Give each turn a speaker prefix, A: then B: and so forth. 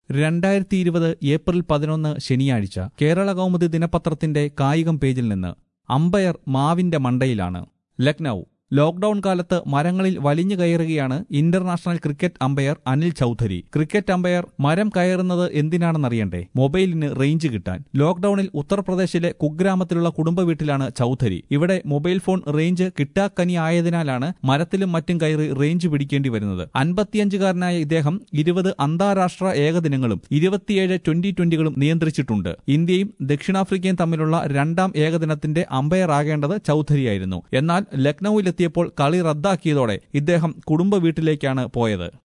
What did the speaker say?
A: രണ്ടായിരത്തി ഇരുപത് ഏപ്രിൽ പതിനൊന്ന് ശനിയാഴ്ച കേരള കൗമുദി ദിനപത്രത്തിന്റെ കായികം പേജിൽ നിന്ന് അമ്പയർ മാവിന്റെ മണ്ടയിലാണ് ലക്നൌ ലോക്ഡൌൺ കാലത്ത് മരങ്ങളിൽ വലിഞ്ഞു കയറുകയാണ് international cricket umpire Anil Chaudhary cricket umpire മരം കയറുന്നത് എന്തിനാണെന്നറിയണ്ടേ മൊബൈലിന് റേഞ്ച് കിട്ടാൻ ലോക്ഡൌണിൽ ഉത്തർപ്രദേശിലെ കുഗ്രാമത്തിലുള്ള കുടുംബ വീട്ടിലാണ് ചൌധരി ഇവിടെ മൊബൈൽ ഫോൺ റേഞ്ച് കിട്ടാക്കനി ആയതിനാലാണ് മരത്തിലും മറ്റും കയറി റേഞ്ച് പിടിക്കേണ്ടി വരുന്നത് അൻപത്തിയഞ്ചുകാരനായ ഇദ്ദേഹം ഇരുപത് അന്താരാഷ്ട്ര ഏകദിനങ്ങളും ഇരുപത്തിയേഴ് ട്വന്റി ട്വന്റികളും നിയന്ത്രിച്ചിട്ടുണ്ട് ഇന്ത്യയും ദക്ഷിണാഫ്രിക്കയും തമ്മിലുള്ള രണ്ടാം ഏകദിനത്തിന്റെ അമ്പയർ ആകേണ്ടത് ചൌധരിയായിരുന്നു എന്നാൽ ലക്നൌവിലെത്തിയപ്പോൾ കളി റദ്ദാക്കിയതോടെ ഇദ്ദേഹം കുടുംബ വീട്ടിലേക്കാണ് പോയത്